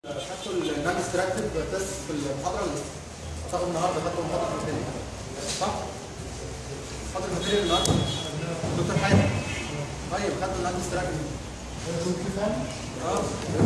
خدتوا النون ديستراكتيف تيست في المحاضره اللي اعتقد النهارده خدتوا محاضره الماتيريال صح؟ محاضره الماتيريال النهارده دكتور حاتم طيب خدتوا النون ديستراكتيف كنت فاهم؟ اه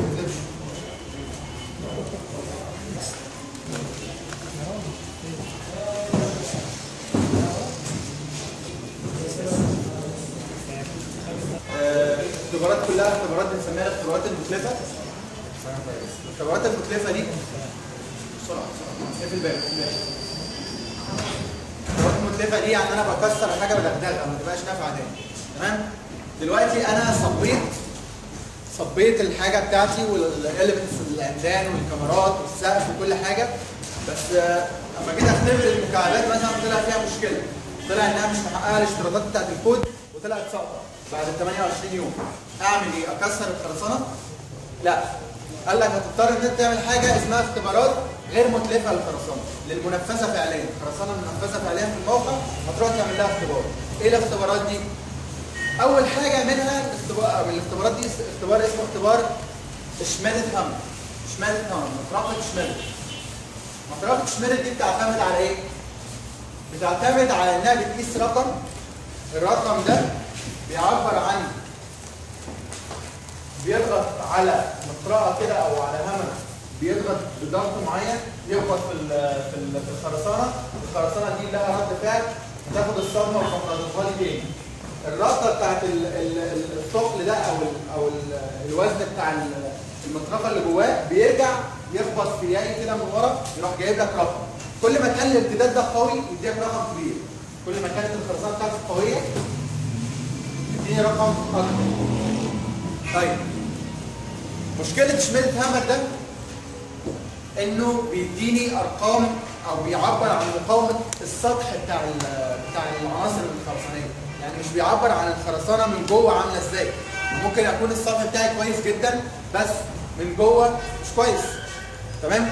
آه، الاختبارات كلها اختبارات بنسميها الاختبارات المكلفه الاختبارات المكلفه دي بسرعه بسرعه اقفل الباب اقفل الباب. الاختبارات المكلفه دي يعني انا بكسر حاجه بدغدغها ما تبقاش نافعه تاني تمام دلوقتي انا صبيت صبيت الحاجه بتاعتي والاليمنتس العمدان والكاميرات والسقف وكل حاجه بس آه، اما جيت اختبر المكعبات مثلا طلع فيها مشكله طلع انها مش محققه الاشتراطات بتاعت الكود وطلعت ساقطه بعد 28 يوم اعمل ايه؟ اكسر الخرسانه؟ لا قال لك هتضطر ان انت تعمل حاجه اسمها اختبارات غير مكلفه للخرسانه للمنفذه فعليا الخرسانه المنفذه فعليا في الموقع هتروح تعمل لها اختبار ايه الاختبارات دي؟ اول حاجه منها الاختبار من الاختبارات دي اختبار اسمه اختبار شمادة هامر شمادة هامر مطرقة شمادة مطرقة شمادة دي بتعتمد على ايه؟ بتعتمد على انها بتقيس رقم الرقم ده بيعبر عن بيضغط على مطرقه كده او على همل بيضغط بضغط معين يخبط في ال- في ال- في الخرسانه الخرسانه دي لها رد فعل تاخد الصدمه وتنقضها لي تاني الرقه بتاعت ال- ال- ال- الثقل ده او ال او ال الوزن بتاع ال- المطرقه اللي جواه بيرجع يخبط في ياي كده من ورا يروح جايب لك رقم كل ما كان الامتداد ده قوي يديك رقم كبير كل ما كانت الخرسانه بتاعتك قويه تديني رقم اكبر طيب مشكله شميلة هامر ده انه بيديني ارقام او بيعبر عن مقاومه السطح بتاع ال- بتاع العناصر الخرسانيه يعني مش بيعبر عن الخرسانه من جوه عامله ازاي ممكن يكون السطح بتاعي كويس جدا بس من جوه مش كويس تمام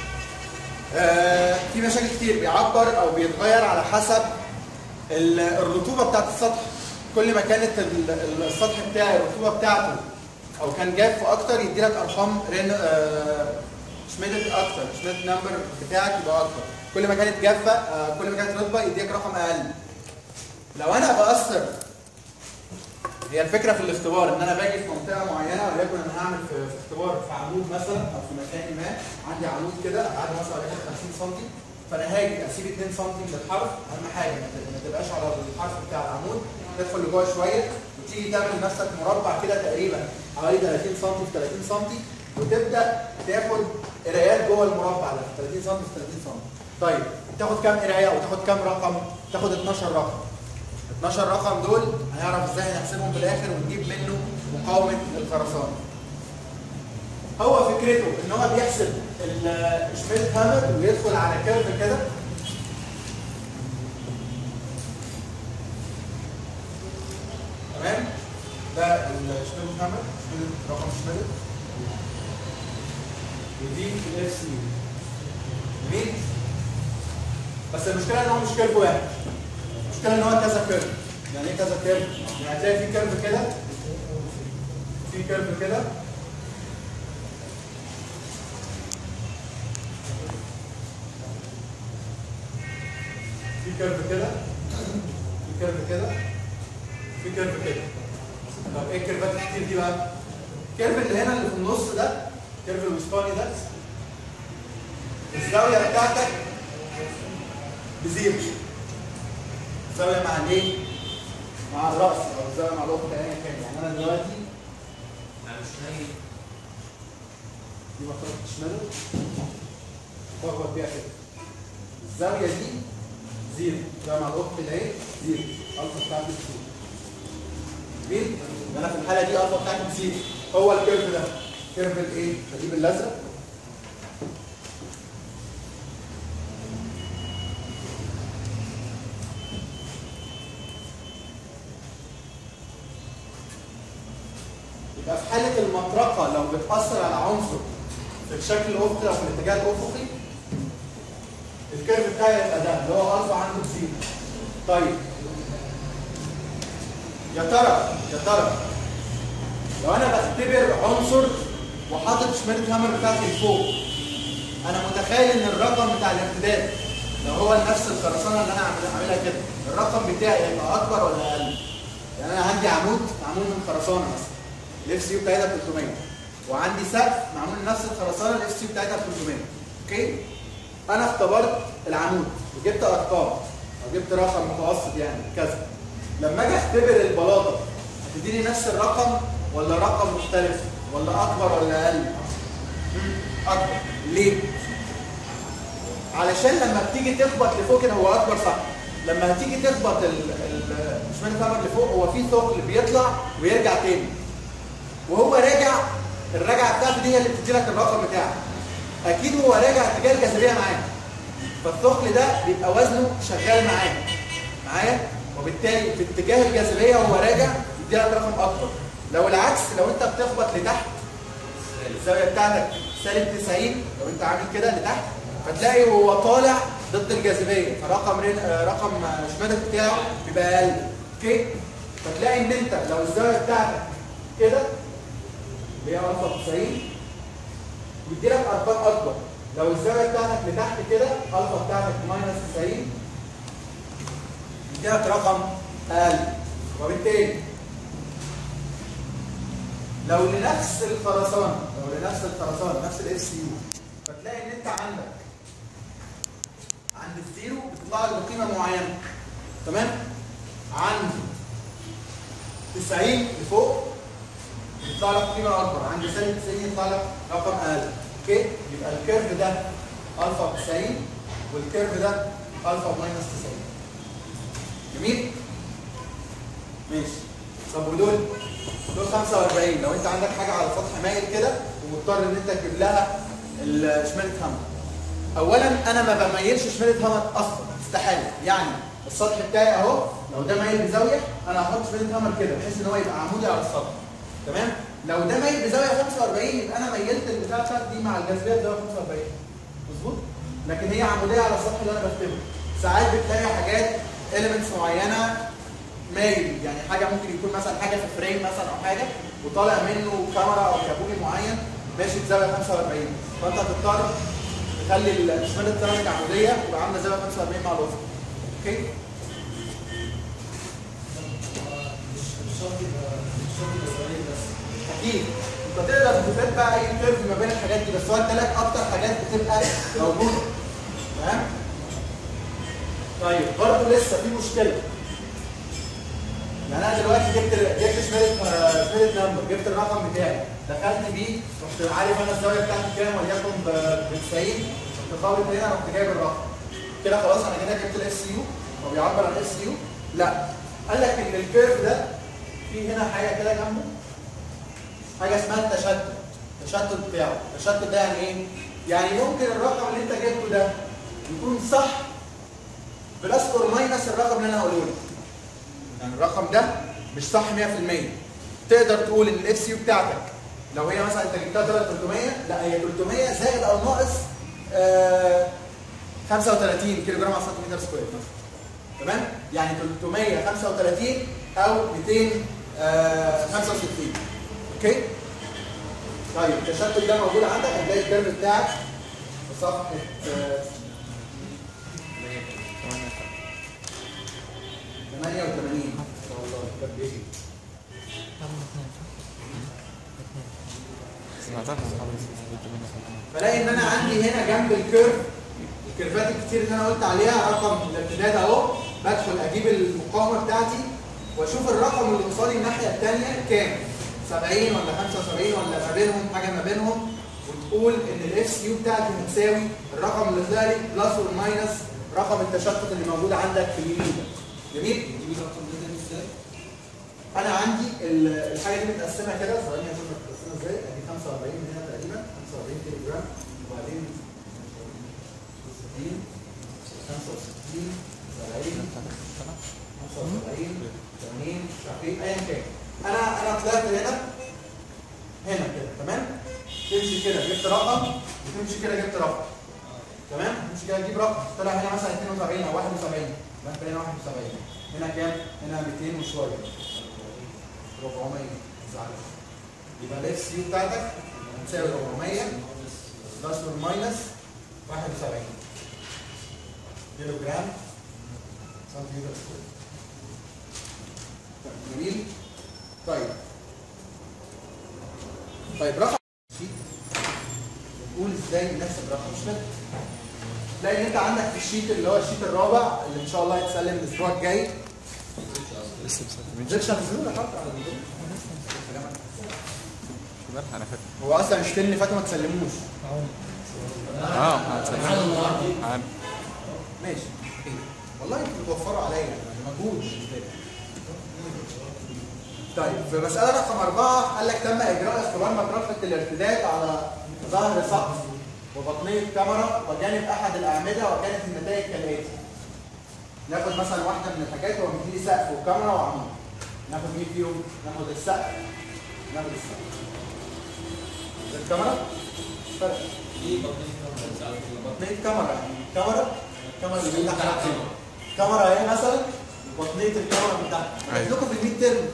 آه في مشاكل كتير بيعبر او بيتغير على حسب ال- الرطوبه بتاعت السطح كل ما كانت ال- ال- السطح بتاعي الرطوبه بتاعته او كان جاف اكتر يدي لك ارقام رين آه شميدت اكتر شميدت نمبر بتاعك يبقى اكتر كل ما كانت جافه آه كل ما كانت رطبه يديك رقم اقل لو انا باثر هي الفكره في الاختبار ان انا باجي في منطقه معينه وليكن انا هعمل في, في اختبار في عمود مثلا او في مكان ما عندي عمود كده ابعاده مثلا وليكن 50 سم فانا هاجي اسيب 2 سم من الحرف اهم حاجه ما ت- ما تبقاش على الحرف بتاع العمود تدخل لجوه شويه وتيجي تعمل لنفسك مربع كده تقريبا حوالي 30 سم في 30 سم وتبدا تاخد قرايات جوه المربع ده 30 سم في 30 سم طيب تاخد كام قرايه او تاخد كام رقم؟ تاخد 12 رقم 12 رقم دول هنعرف ازاي نحسبهم في الاخر ونجيب منه مقاومه الخرسانه. هو فكرته ان هو بيحسب الشميت هامر ويدخل على كيرف كده تمام؟ ده الشميت هامر شميت رقم شميت ودي الاف سي جميل؟ بس المشكله ان هو مش كيرف واحد المشكله ان هو كذا كيرف يعني ايه كذا كيرف؟ يعني هتلاقي في كيرف كده في كيرف كده في كيرف كده في كيرف كده في كيرف كده طب ايه الكيرفات الكتير دي بقى؟ الكيرف اللي هنا اللي في النص ده الكيرف الوسطاني ده الزاويه بتاعتك بزيرو الزاويه مع الايه؟ مع الراس او الزاويه مع الاخت ايا كان يعني انا دلوقتي انا مش نايم دي مفروض تشمله تخبط بيها كده الزاويه دي زيرو الزاويه مع الاخت اللي اهي زيرو الفا بتاعتي زيرو جميل؟ انا في الحاله دي الفا بتاعتي زيرو هو الكيرف ده كيرف الايه؟ بجيب الازرق يبقى في حالة المطرقة لو بتأثر على عنصر في الشكل الأفقي أو في الاتجاه الأفقي الكيرف بتاعي يبقى ده اللي هو ألفا عنده زيرو. طيب يا ترى يا ترى لو أنا بختبر عنصر وحاطط شمال الهامر بتاعتي لفوق انا متخيل ان الرقم بتاع الامتداد لو هو نفس الخرسانه اللي انا عامل- عاملها كده الرقم بتاعي هيبقى اكبر ولا اقل؟ يعني انا عندي عمود معمول من خرسانه مثلا الاف سي بتاعتها 300 وعندي سقف معمول من نفس الخرسانه الاف سي بتاعتها 300 اوكي انا اختبرت العمود وجبت ارقام او جبت رقم متوسط يعني كذا لما اجي اختبر البلاطه هتديني نفس الرقم ولا رقم مختلف ولا اكبر ولا اقل؟ مم، اكبر ليه؟ علشان لما بتيجي تخبط لفوق كده هو اكبر صح لما هتيجي تخبط ال- ال- مش الكاميرا لفوق هو في ثقل بيطلع ويرجع تاني وهو راجع الرجعه بتاعته دي هي اللي بتدي لك الرقم بتاعك اكيد هو راجع اتجاه الجاذبيه معاك فالثقل ده بيبقى وزنه شغال معاك معايا وبالتالي في اتجاه الجاذبيه هو راجع يدي لك رقم اكبر لو العكس لو انت بتخبط لتحت الزاويه بتاعتك سالب 90 لو انت عامل كده لتحت فتلاقي هو طالع ضد الجاذبيه فرقم رين- آه، رقم شمالك بتاعه بيبقى اقل اوكي فتلاقي ان انت لو الزاويه بتاعتك كده اللي هي الفا 90 بيدي لك ارقام اكبر لو الزاويه بتاعتك لتحت كده الفا بتاعتك ماينس 90 بيدي لك رقم اقل وبالتالي لو لنفس الخرسانه لو لنفس الخرسانه نفس الاف سي يو فتلاقي ان انت عندك عند الزيرو بتطلع لك بقيمه معينه تمام عند 90 لفوق يطلع لك قيمه اكبر عند سالب 90 يطلع لك رقم اقل اوكي يبقى الكيرف ده الفا 90 والكيرف ده الفا ماينس 90 جميل ماشي طب ودول دول 45 لو انت عندك حاجه على سطح مايل كده ومضطر ان انت تجيب لها الشمالة هامر اولا انا ما بميلش شمالة هامر اصلا استحاله يعني السطح بتاعي اهو لو ده مايل بزاويه انا هحط شمالة هامر كده بحيث ان هو يبقى عمودي على السطح تمام لو ده مايل بزاويه 45 يبقى انا ميلت البتاع بتاعتي دي مع الجاذبيه بزاويه 45 مظبوط لكن هي عموديه على السطح اللي انا بكتبه ساعات بتلاقي حاجات اليمنتس معينه مايل يعني حاجه ممكن يكون مثلا حاجه في فريم مثلا او حاجه وطالع منه كاميرا او كابولي معين ماشي بزاويه 45 فانت هتضطر تخلي الشمال الترابيك عموديه تبقى عامله زاويه 45 مع الافق اوكي اكيد انت تقدر تفيد بقى اي كيرف ما بين الحاجات دي بس هو ادالك اكتر حاجات بتبقى موجوده تمام طيب برضه لسه في مشكله يعني انا دلوقتي جبت جبت شمالة شمالة نمبر جبت الرقم بتاعي دخلت بيه رحت عارف انا الزاويه بتاعتي كام وليكن ب 90 رحت خابط هنا رحت جايب الرقم كده خلاص انا كده جبت الاف سي يو هو بيعبر عن الاف سي يو لا قال لك ان الكيرف ده في هنا حاجه كده جنبه حاجه اسمها التشتت التشتت بتاعه التشتت ده يعني ايه؟ يعني ممكن الرقم اللي انت جبته ده يكون صح بلس اور ماينس الرقم اللي انا هقوله لك يعني الرقم ده مش صح 100% تقدر تقول ان الاف سي يو بتاعتك لو هي مثلا انت جبتها 300 لا هي 300 زائد او ناقص آه 35 كيلو جرام على سنتيمتر سكوير مثلا تمام يعني 335 او 265 اوكي طيب التشتت ده موجود عندك هتلاقي الكيرف بتاعك في صفحه آه 88 ان شاء الله كتاب بيجي فلاقي ان انا عندي هنا جنب الكيرف الكيرفات الكتير اللي انا قلت عليها رقم الامتداد اهو بدخل اجيب المقاومه بتاعتي واشوف الرقم اللي قصادي الناحيه الثانيه كام 70 ولا 75 ولا ما بينهم حاجه ما بينهم وتقول ان الاف سي يو بتاعتي بتساوي الرقم اللي طلع لي بلس اور ماينس رقم التشتت اللي موجود عندك في اليمين ده جميل؟ انا عندي ال- الحاجه دي متقسمه كده ثواني اشوف متقسمه ازاي ادي 45 من هنا تقريبا 45 كيلو جرام وبعدين 60 65 70 75 80 مش عارف ايه ايا كان انا انا طلعت هنا هنا كده تمام تمشي كده جبت رقم وتمشي كده جبت رقم تمام تمشي كده تجيب رقم طلع هنا مثلا 72 او 71 يبقى انت هنا 71 هنا كام؟ هنا 200 وشويه 400 ما تزعلش يبقى الاف سي بتاعتك تساوي 400 بلس اور ماينس 71 كيلو جرام سنتيمتر سكوير طيب، جميل طيب طيب رقم شيت نقول ازاي نحسب رقم شمال تلاقي ان انت عندك في الشيت اللي هو الشيت الرابع اللي ان شاء الله هيتسلم الاسبوع الجاي لسه مسلمين نزلش هنزله حتى على الفيديو. انا فاكر هو اصلا مش اللي فاتوا ما تسلموش اه هنسلم عن ماشي خير. والله انتوا بتوفروا عليا يعني مجهود بالنسبة لي. طيب في مسألة رقم أربعة قال لك تم إجراء اختبار مطرقة الارتداد على ظهر سقف وبطنية كاميرا وجانب أحد الأعمدة وكانت النتائج كالآتي. ناخد مثلا واحدة من الحاجات هو مديني سقف وكاميرا وعمود. ناخد مين فيهم؟ ناخد السقف. ناخد السقف. الكاميرا فرق دي بطنية بطنية كاميرا يعني كاميرا كاميرا اللي بيفتح على الكاميرا. كاميرا اهي مثلا بطنية الكاميرا بتاعتك أيوة. لكم في الميد ترم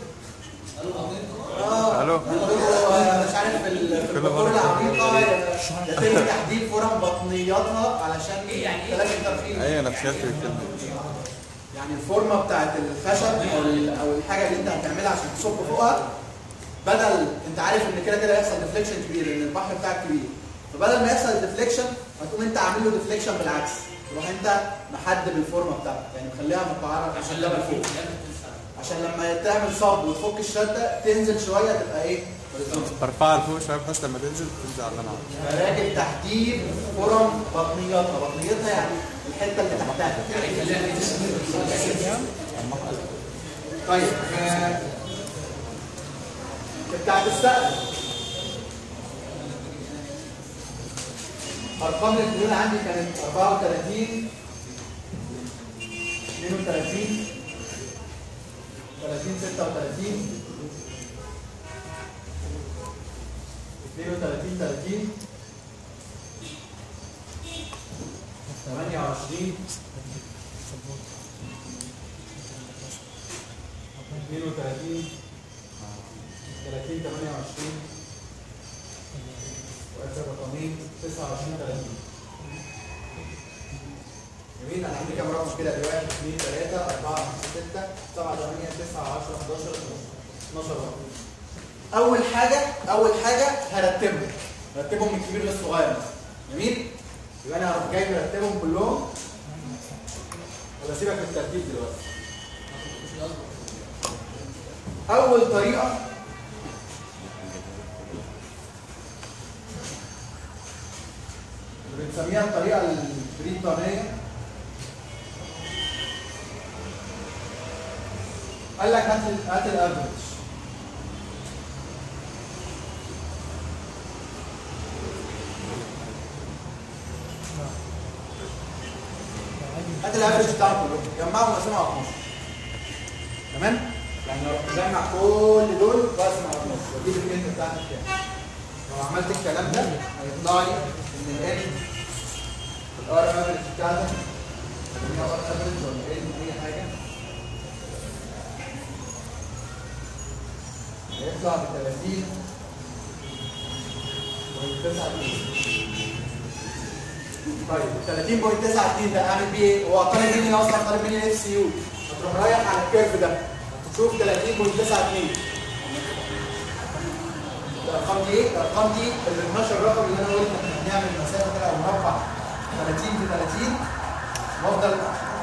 اه ألو. عندكم، آه، مش عارف في ال- في كل البطولة مرة. العميقة آه، يتم تحديد فرم بطنياتها علشان إيه يعني إيه؟ ثلاث ترفيه ايوه انا فشلت في الكلمه يعني الفورمه بتاعت الخشب او ال- او الحاجه اللي انت هتعملها عشان تصب فوقها بدل انت عارف ان كده كده هيحصل ديفليكشن كبير لان البحر بتاعك كبير فبدل ما يحصل ديفليكشن هتقوم انت عامل له ديفليكشن بالعكس تروح انت محدب الفورمه بتاعتك يعني مخليها متقعره عشان محدبه لما لفوق فوق لما تنسى عشان لما تعمل صب وتفك الشده تنزل شويه تبقى ايه؟ برفعها لفوق شويه بحيث لما تنزل تنزل على اللي انا عاوزه مراكب تحديد فرم بطنياتها بطنياتها يعني الحته اللي تحتها طيب آه، بتاعت السقف ارقام الحلول عندي كانت 34 32 30 36 32 30 28 32 30 28 وأكثر رقمين 29 30 جميل انا عندي كام رقم كده دلوقتي 2 3 4 5 6 7 8 9 10 11 12 رقم اول حاجه اول حاجه هرتبهم هرتبهم من الكبير للصغير مثلا جميل يبقى انا هروح جاي مرتبهم كلهم ولا سيبك من الترتيب دلوقتي اول طريقه بنسميها الطريقه البريطانيه قال لك هات ال- هات الافريج هات الافريج بتاعهم كلهم جمعهم وقسمهم على 12 تمام؟ يعني لو تجمع كل دول واقسم على 12 واجيب الكلمه بتاعتك كام لو عملت الكلام ده هيطلع لي ان الان الار افريج بتاعتك هي ار افريج ولا ان اي حاجه هيطلع ب 30 طيب 30.92 ده اعمل بيه ايه؟ هو طالب مني اصلا طالب مني الاف سي يو هتروح رايح على الكيرف ده تشوف 30.92 الارقام دي ايه؟ الارقام دي ال 12 رقم اللي انا قلت احنا بنعمل مسافه كده او مربع 30 في 30 وافضل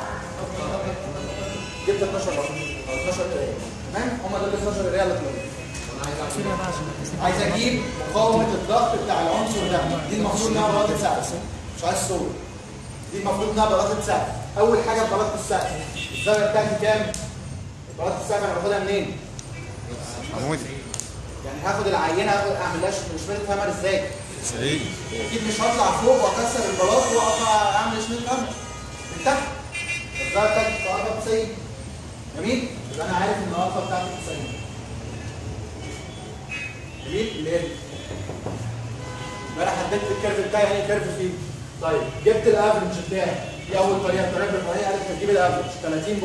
جبت 12 رقم او 12 قرايه تمام؟ هم دول ال 12 قرايه اللي طلعوا عايز اجيب مقاومه الضغط بتاع العنصر ده دي المفروض انها بلاطه سقف مش عايز صور دي المفروض انها بلاطه سقف اول حاجه بلاطه السقف الزاويه بتاعتي كام؟ بلاطه السقف انا باخدها منين؟ عمودي يعني هاخد العينه هاخد اعمل لها شمال هامر ازاي؟ 90 اكيد مش هطلع فوق واكسر البلاط واقطع اعمل شمال هامر من تحت الزاويه بتاعتي تبقى 90 جميل؟ يبقى انا عارف ان الالفا بتاعتي 90 جميل؟ اللي هي دي يبقى انا حددت الكيرف بتاعي يعني كيرف فيه طيب جبت الافرج بتاعي دي اول طريقه الطريقه الفلانيه قالت هتجيب الافرج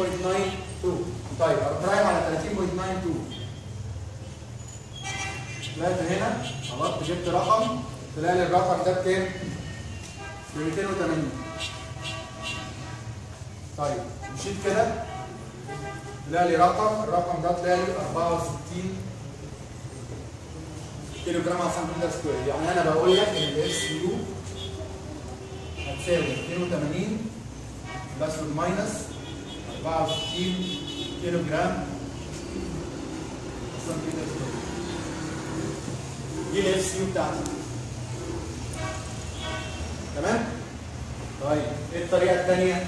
30.92 طيب اروح رايح على 30.92 طلعت هنا خلاص جبت رقم طلع لي الرقم ده بكام؟ ب 280 طيب مشيت كده طلع لي رقم الرقم ده طلع لي 64 كيلو جرام على سنتيمتر سكوير يعني انا بقول لك ان الاس يو هتساوي 82 بلس ماينس 64 كيلو جرام سنتيمتر سكوير دي الاس يو بتاعتي تمام؟ طيب ايه الطريقه الثانيه؟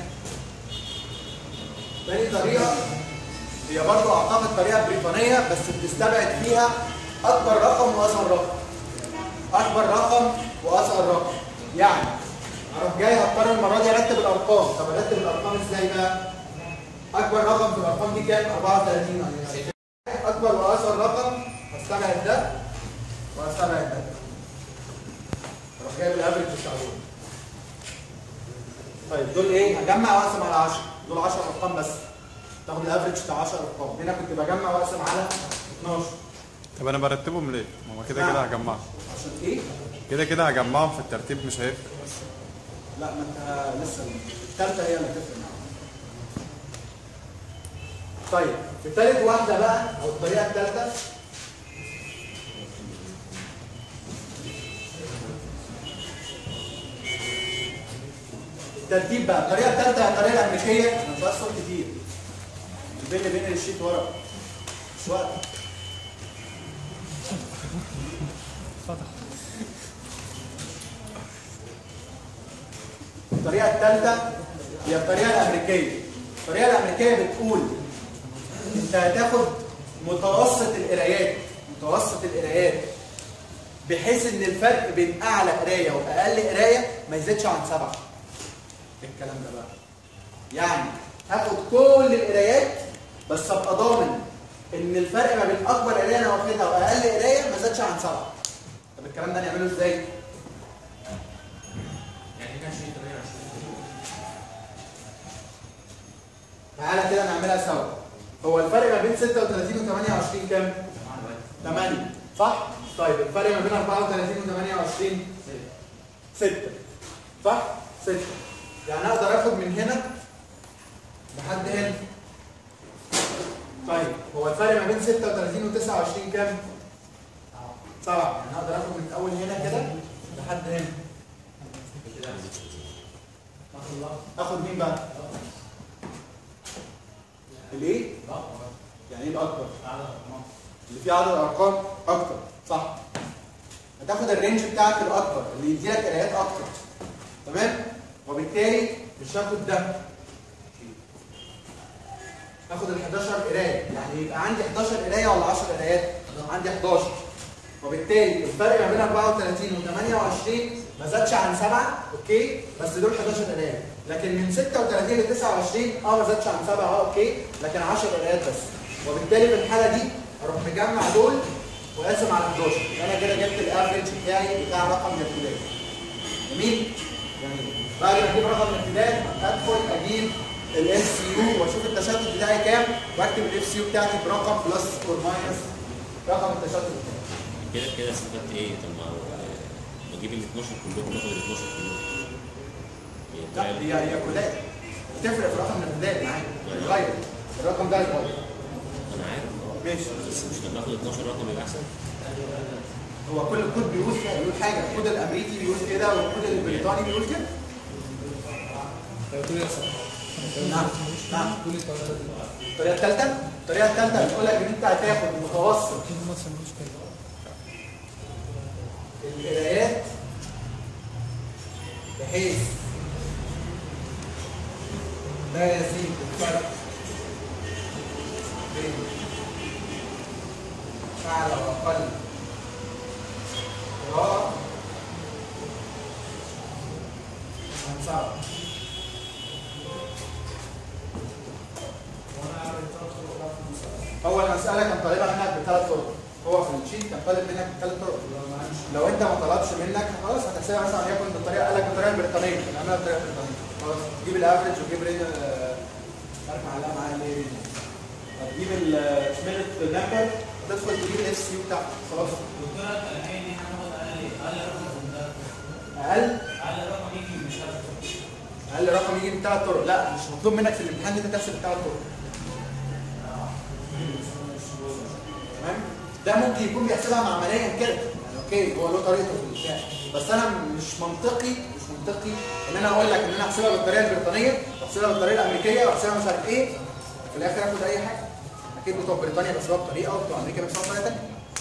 تاني طريقه هي برضو اعتقد طريقه بريطانيه بس بتستبعد فيها اكبر رقم واصغر رقم اكبر رقم واصغر رقم يعني اروح جاي هضطر المره دي ارتب الارقام طب ارتب الارقام ازاي بقى اكبر رقم في الارقام دي كام 34 يعني اكبر واصغر رقم هستبعد ده وهستبعد ده اروح جايب الافرج بتاع دول طيب دول ايه هجمع واقسم على 10 دول 10 ارقام بس تاخد الافرج بتاع 10 ارقام هنا كنت بجمع واقسم على 12 طب انا برتبهم ليه؟ ما هو كده نعم. كده هجمعهم عشان ايه كده كده هجمعهم في الترتيب مش هيفرق لا ما انت لسه الثالثه هي اللي هتفرق معاك. طيب في ثالث واحده بقى او الطريقه الثالثه الترتيب بقى الطريقه الثالثه هي الطريقه الامريكيه ما فيهاش صوت كتير البين اللي بين الشيت ورا مش وقت الطريقه الثالثه هي الطريقه الامريكيه الطريقه الامريكيه بتقول انت هتاخد متوسط القرايات متوسط القرايات بحيث ان الفرق بين اعلى قرايه واقل قرايه ما يزيدش عن سبعه إيه الكلام ده بقى يعني هاخد كل القرايات بس ابقى ضامن ان الفرق ما بين اكبر قرايه انا واخدها واقل قرايه ما زادش عن سبعه طب الكلام ده نعمله ازاي؟ يعني كان شيء 28 تعالى كده نعملها سوا هو الفرق ما بين 36 و 28 كام؟ 8 صح؟ طيب الفرق ما بين 34 و 28 6 صح؟ 6 يعني اقدر اخد من هنا لحد هنا طيب هو الفرق ما بين 36 و 29 كام؟ 7 يعني اقدر اخد من اول هنا كده لحد هنا اخد مين بقى؟ الايه؟ يعني ايه الاكبر؟ اللي فيه عدد ارقام اكتر صح هتاخد الرينج بتاعك الاكبر اللي يديلك قرايات اكتر تمام وبالتالي مش هاخد ده هاخد ال 11 قرايه يعني يبقى عندي 11 قرايه ولا 10 قرايات عندي 11 وبالتالي الفرق ما بين 34 و 28 ما زادش عن 7 اوكي بس دول 11 قرايه لكن من 36 ل 29 اه ما زادش عن 7 اه اوكي لكن 10 قرايات بس وبالتالي في الحاله دي اروح مجمع دول وقاسم على 11 يبقى انا كده جبت الافريج بتاعي بتاع رقم الابتدائي جميل؟ جميل بعد ما اجيب رقم الابتدائي ادخل اجيب ال سي يو واشوف التشتت بتاعي كام واكتب الاف سي يو بتاعتي برقم بلس اور ماينس رقم التشتت بتاعي كده كده استفدت ايه طب ما آه، بجيب ال 12 كلهم باخد ال 12 كلهم لا هي هي هي كلها بتفرق في رقم الابتدائي معايا بيتغير الرقم ده هيتغير انا عارف اه ماشي بس مش لما اخد 12 رقم يبقى احسن هو كل كود بيقول كده بيقول حاجه الكود الامريكي بيقول كده والكود البريطاني بيقول كده نعم نعم الطريقه الثالثه الطريقه الثالثه بتقول لك ان انت هتاخد متوسط القرايات بحيث لا يزيد الفرق بين أعلى وأقل قراءة عن صعب أول مسألة كان طالبها منك بثلاث طرق هو في الشيت كان طالب منك بثلاث طرق لو أنت ما طلبش منك خلاص هتحسبها مثلا وليكن بالطريقة قال لك بالطريقة البريطانية نعملها بالطريقة البريطانية خلاص تجيب الافرج وتجيب رينج مش عارف معلقة معايا ليه رينج هتجيب السميلت نمبر تدخل تجيب الاف سي يو بتاعتك خلاص الدكتورة الكلامية دي هناخد أقل إيه؟ أقل رقم من ده اقل أقل رقم يجي مش عارف اقل رقم يجي من ثلاث طرق لا مش مطلوب منك في الامتحان ان انت تحسب الثلاث طرق تمام ده ممكن يكون بيحسبها معمليا كده يعني اوكي هو له طريقته في البتاع بس انا مش منطقي مش منطقي ان انا اقول لك ان انا احسبها بالطريقه البريطانيه واحسبها بالطريقه الامريكيه واحسبها مش عارف ايه في الاخر اخد اي حاجه اكيد بتوع بريطانيا بيحسبوها بطريقه وبتوع امريكا بيحسبوها بطريقه ثانيه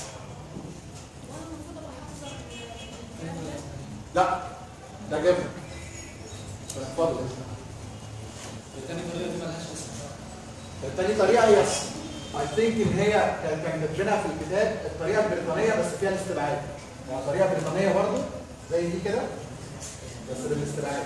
لا ده جبن اتفضل التاني طريقة دي مالهاش اسم التاني طريقة يس I think ان هي كان كان كاتبينها في الكتاب الطريقة البريطانية بس فيها الاستبعاد يعني طريقة بريطانية برضه زي دي كده بس بالاستبعاد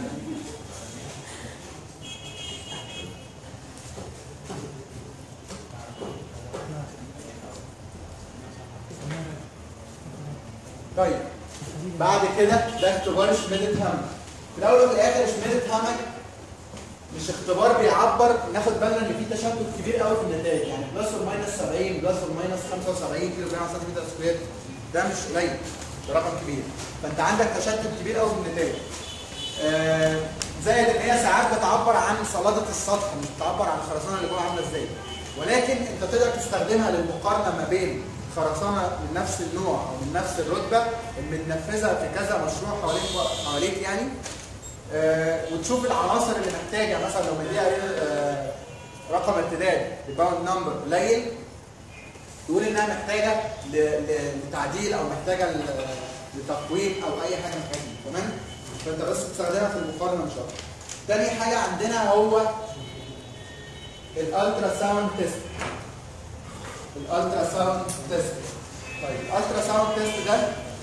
طيب بعد كده ده اختبار شميدت هامر في الاول وفي الاخر شميدت هامر مش اختبار بيعبر ناخد بالنا ان في تشتت كبير قوي في النتائج يعني بلس اور ماينس 70 بلس اور ماينس 75 كيلو جرام على سنتيمتر سكوير ده مش قليل ده رقم كبير فانت عندك تشتت كبير قوي في النتائج آه زائد ان هي ساعات بتعبر عن صلادة السطح مش بتعبر عن الخرسانه اللي جوه عامله ازاي ولكن انت تقدر تستخدمها للمقارنه ما بين خرسانه من نفس النوع او من نفس الرتبه متنفذه في كذا مشروع حواليك حواليك يعني آه، وتشوف العناصر اللي محتاجه مثلا لو مديها آه، رقم ارتداد الباوند نمبر قليل تقول انها محتاجه ل- ل- لتعديل او محتاجه ل- لتقويم او اي حاجه من الحاجات دي تمام فانت بس تستخدمها في المقارنه ان شاء الله تاني حاجه عندنا هو الالترا ساوند تيست الالترا ساوند تيست طيب الالترا ساوند تيست ده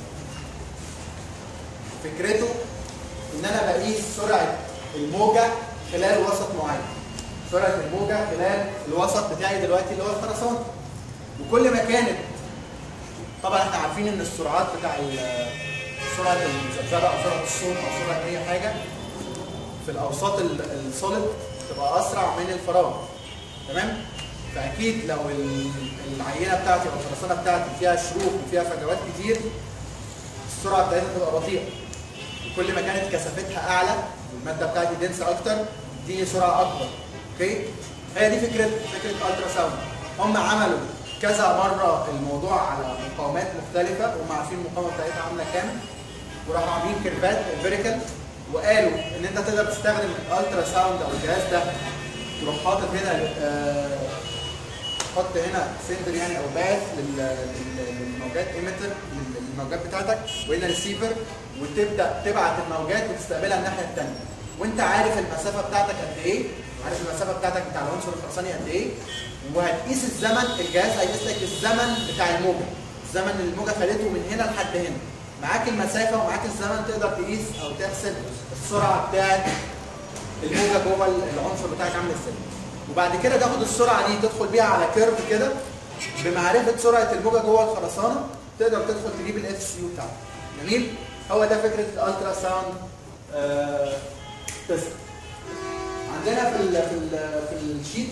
فكرته ان انا بقيس سرعه الموجه خلال وسط معين سرعه الموجه خلال الوسط بتاعي دلوقتي اللي هو الخرسانه وكل ما كانت طبعا احنا عارفين ان السرعات بتاع ال- سرعه الذبذبه او سرعه الصوت او سرعه اي حاجه في الاوساط ال- السوليد تبقى اسرع من الفراغ تمام فاكيد لو ال- العينه بتاعتي او الخرسانه بتاعتي فيها شروخ وفيها فجوات كتير السرعه بتاعتها تبقى بطيئه كل ما كانت كثافتها اعلى والماده بتاعتي دنس اكتر دي سرعه اكبر اوكي هي دي فكره فكره الترا ساوند هم عملوا كذا مره الموضوع على مقاومات مختلفه هم عارفين المقاومه بتاعتها عامله كام وراحوا عاملين كيرفات امبيريكال وقالوا ان انت تقدر تستخدم الالترا ساوند او الجهاز ده تروح حاطط هنا آه، حط هنا سندر يعني او باث لل- لل- للموجات ايميتر للموجات بتاعتك وهنا ريسيفر وتبدا تبعت الموجات وتستقبلها الناحيه الثانيه وانت عارف المسافه بتاعتك قد ايه عارف المسافه بتاعتك بتاع العنصر الخرساني قد ايه وهتقيس الزمن الجهاز هيقيس لك الزمن بتاع الموجه الزمن اللي الموجه خدته من هنا لحد هنا معاك المسافه ومعاك الزمن تقدر تقيس او تحسب السرعه بتاعت الموجه جوه العنصر بتاعك عامل ازاي وبعد كده تاخد السرعه دي تدخل بيها على كيرف كده بمعرفه سرعه الموجه جوه الخرسانه تقدر تدخل تجيب الاف سي يو بتاعك جميل هو ده فكره الالترا ساوند آه تيست عندنا في ال في ال في الشيت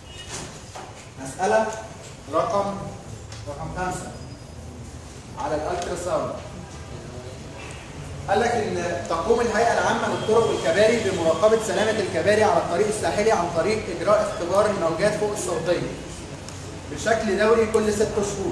مساله رقم رقم خمسه على الالترا ساوند قال لك ان تقوم الهيئه العامه للطرق والكباري بمراقبه سلامه الكباري على الطريق الساحلي عن طريق اجراء اختبار الموجات فوق الصوتيه بشكل دوري كل ست شهور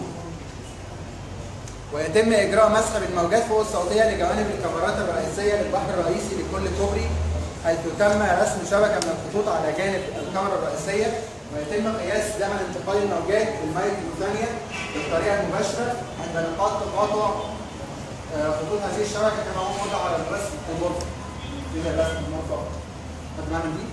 ويتم اجراء مسح بالموجات فوق الصوتيه لجوانب الكاميرات الرئيسيه للبحر الرئيسي لكل كوبري حيث تم رسم شبكه من الخطوط على جانب الكاميرا الرئيسيه ويتم قياس زمن انتقال الموجات بالمايكرو ثانيه بالطريقه المباشره عند نقاط تقاطع آه، خطوط هذه الشبكه كما هو موضع على الرسم المرفق دي زي الرسم المرفق خد معنا دي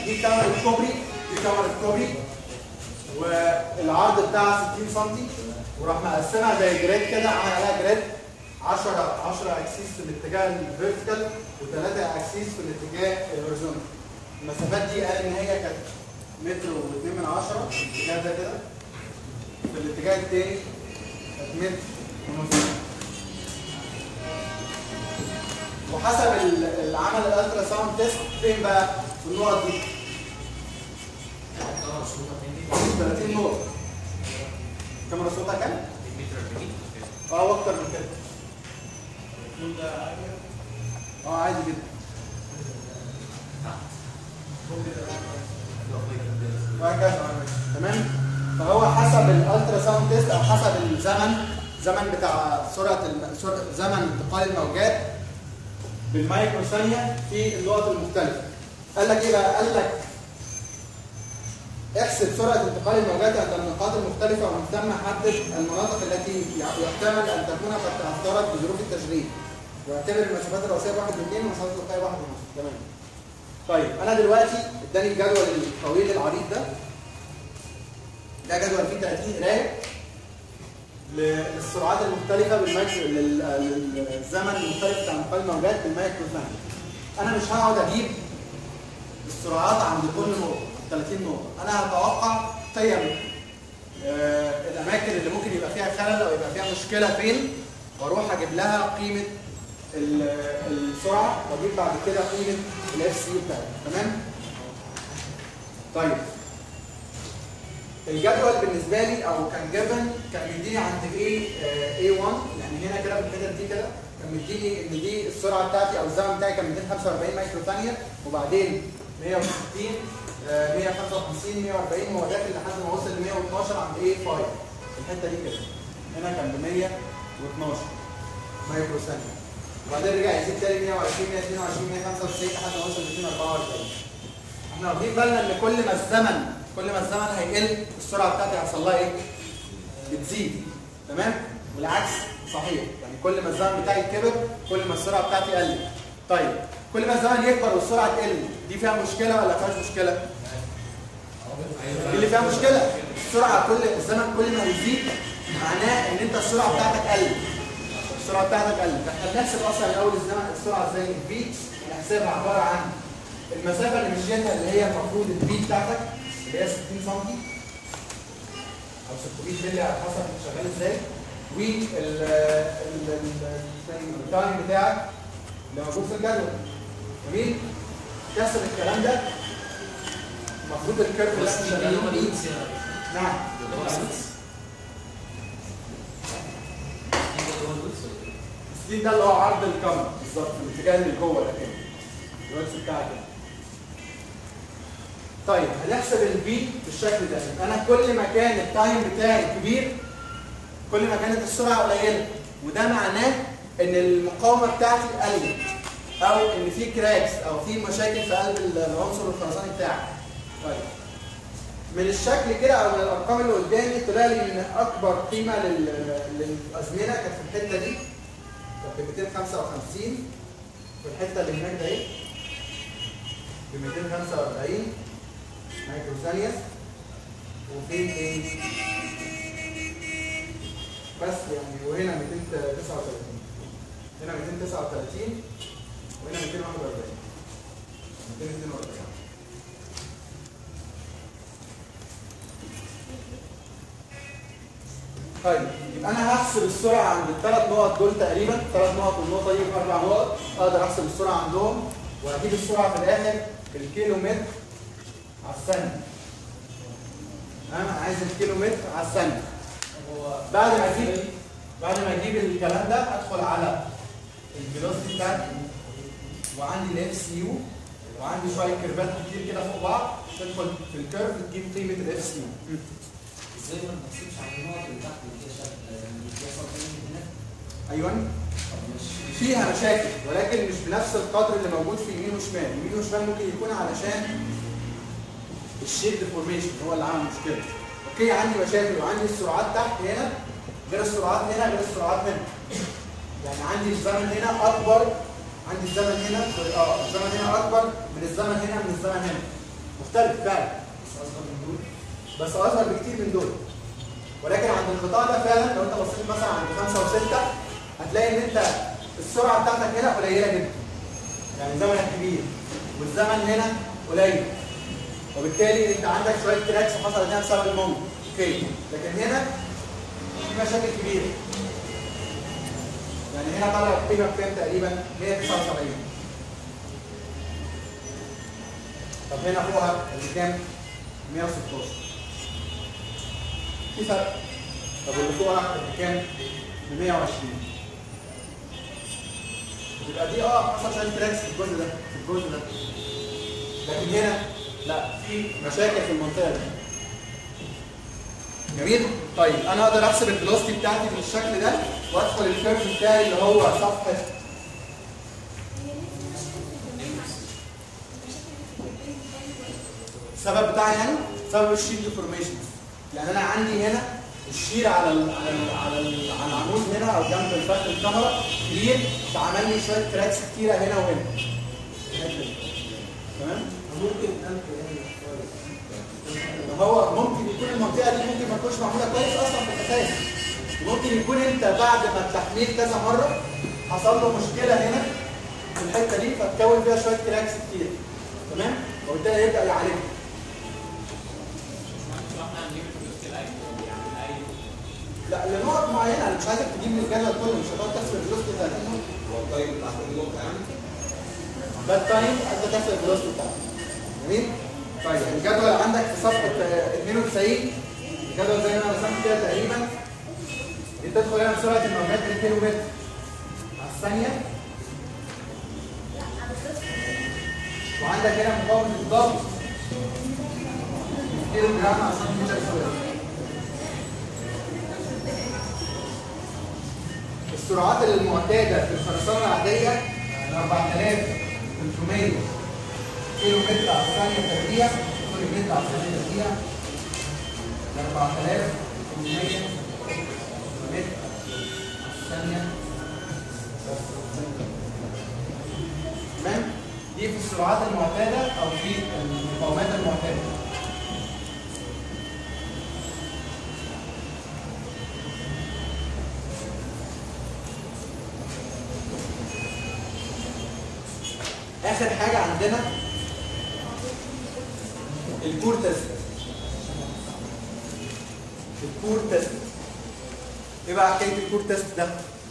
دي كاميرا الكوبري دي كاميرا الكوبري والعرض بتاعها 60 سم وراح مقسمها زي جريد كده عمل عليها جريد 10 10 اكسيس في الاتجاه الفيرتيكال و3 اكسيس في الاتجاه الهوريزونتال المسافات دي قال ان هي كانت متر و2 من 10 في الاتجاه ده كده في الاتجاه التاني كانت متر ونص وحسب ال- العمل الالترا ساوند تيست فين بقى؟ في النقط دي 30 نقطة كاميرا صوتها كام؟ اه واكتر من كده اه عادي جدا وهكذا تمام فهو حسب الالترا ساوند تيست او حسب الزمن زمن بتاع سرعه الم... سرعة زمن انتقال الموجات بالمايكرو ثانيه في النقط المختلفه قال لك ايه بقى قال لك احسب سرعه انتقال الموجات عند النقاط المختلفه ومن ثم حدد المناطق التي يحتمل ان تكون قد تاثرت بظروف التشغيل واعتبر المسافات الرئيسيه بواحد من اثنين والمسافات الافقيه واحد ونص تمام طيب انا دلوقتي اداني الجدول الطويل العريض ده ده جدول فيه 30 قرايه للسرعات المختلفه بالمايكرو لل- للزمن المختلف بتاع انتقال الموجات بالمايكرو ثانيه انا مش هقعد اجيب السرعات عند كل نقطه 30 نقطه انا هتوقع قيم آه، الاماكن اللي ممكن يبقى فيها خلل او يبقى فيها مشكله فين واروح اجيب لها قيمه ال- السرعه واجيب بعد كده قيمه الاف سي بتاعتها تمام طيب الجدول بالنسبه لي او كان جيفن كان مديني عند ايه اي 1 يعني هنا كده في الحتت دي كده كان مديني ان دي السرعه بتاعتي او الزمن بتاعي كان 245 مايكرو ثانيه وبعدين 160 آه، 155 140 هو داخل لحد ما وصل ل 112 عند ايه 5 الحته دي كده هنا كان ب 112 مايكرو ثانيه وبعدين رجع يزيد تاني 120 122 195 لحد ما وصل ل 244 احنا واخدين بالنا ان كل ما الزمن كل ما الزمن هيقل السرعه بتاعتي هيحصل لها ايه؟ بتزيد تمام؟ والعكس صحيح يعني كل ما الزمن بتاعي كبر كل ما السرعه بتاعتي قلت طيب كل ما الزمن يكبر والسرعه تقل دي فيها مشكله ولا فيهاش مشكله؟ دي اللي فيها مشكله السرعه كل الزمن كل ما يزيد معناه ان انت السرعه بتاعتك قلت السرعه بتاعتك قلت احنا بنحسب اصلا الاول الزمن السرعه ازاي البي بنحسبها عباره عن المسافه اللي مشيتها اللي هي المفروض البي بتاعتك اللي هي 60 سم او 600 مللي على حسب انت شغال ازاي والتايم بتاعك اللي موجود في الجدول جميل تحسب الكلام ده المفروض الكيرف اللي احنا شغالين بيه نعم السين ده اللي هو عرض الكاميرا بالظبط الاتجاه اللي جوه ده كده الويبس بتاعك كده طيب هنحسب البي بالشكل ده انا كل ما كان التايم بتاعي كبير كل ما كانت السرعه قليله وده معناه ان المقاومه بتاعتي قلت او ان في كراكس او في مشاكل في قلب العنصر الخرساني بتاعي طيب من الشكل كده او من الارقام اللي قدامي طلع لي ان اكبر قيمه لل- للازمنه كانت في الحته دي كانت ب 255 في الحته اللي هناك ده ايه ب 245 مايكرو ثانيه وفين ايه بس يعني وهنا 239 هنا 239 وهنا 241 242 طيب يبقى انا هحسب السرعه عند الثلاث نقط دول تقريبا ثلاث نقط والنقطه دي اربع نقط اقدر احسب السرعه عندهم وهجيب السرعه في الاخر بالكيلو متر على الثانيه انا عايز الكيلو متر على الثانيه بعد ما اجيب بعد ما اجيب الكلام ده ادخل على الفيلوسيتي بتاعتي وعندي الاف سي يو وعندي شويه كيرفات كتير كده فوق بعض تدخل في الكيرف تجيب قيمه الاف سي يو ازاي ما نحسبش على النقط اللي تحت اللي فيها شكل اللي فيها صوت من هناك ايوه طب مش فيها مشاكل ولكن مش بنفس القدر اللي موجود في يمين وشمال يمين وشمال ممكن يكون علشان الشيب ديفورميشن هو اللي عمل مشكله اوكي عندي مشاكل وعندي السرعات تحت هنا غير السرعات هنا غير السرعات هنا يعني عندي الزمن هنا اكبر عندي الزمن هنا اه الزمن هنا اكبر من الزمن هنا من الزمن هنا مختلف فعلا بس اصغر بكتير من دول ولكن عند القطاع ده فعلا لو انت بصيت مثلا عند خمسه وسته هتلاقي ان انت السرعه بتاعتك هنا قليله جدا يعني زمنك كبير والزمن هنا قليل وبالتالي انت عندك شويه تراكس حصلت هنا بسبب الموج اوكي لكن هنا في مشاكل كبيره يعني هنا طلع القيمه بكام تقريبا 179 طب هنا فوقها اللي كام 116 في فرق طب اللي فوقها اللي كام ب 120 يبقى دي اه حصل شويه تراكس في الجزء ده في الجزء ده لكن هنا لا في مشاكل في المنطقه دي جميل طيب انا اقدر احسب الفيلوسيتي بتاعتي بالشكل ده وادخل الكيرف بتاعي اللي هو صفحه السبب بتاعي يعني سبب الشير ديفورميشن يعني انا عندي هنا الشير على ال على ال على, ال على العمود هنا او جنب الفتح الكاميرا كبير فعمل لي شويه تراكس كتيره هنا وهنا الحتة دي. تمام ممكن انت يعني هو ممكن يكون المنطقه دي ممكن ما تكونش معموله كويس اصلا في الاساس ممكن يكون انت بعد ما التحميل كذا مره حصل له مشكله هنا في الحته دي فتكون فيها شويه كراكس كتير تمام وبالتالي يبدا يعالجها لا لنقط معينه انا مش عايزك تجيب من الجدول كله مش هتقعد تحسب الفلوس 30 نقطه هو الطيب بتاع كل نقطة يعني ده التايم انت تحسب الفلوس بتاعتك جميل طيب الجدول عندك في صفحه آه، 92 الجدول زي ما انا رسمت كده تقريبا بتدخل هنا بسرعه الموجات 200 متر على الثانيه وعندك هنا مقاومه الضغط كيلو جرام على سنتيمتر سكوير السرعات المعتاده في الخرسانه العاديه 4300 كيلو متر على الثانيه تربيع كل متر على الثانيه تربيع 4800 متر على الثانيه تمام دي في السرعات المعتاده او في المقاومات المعتاده اخر حاجه عندنا الكور تيست الكور تيست ايه بقى حكايه الكور تيست ده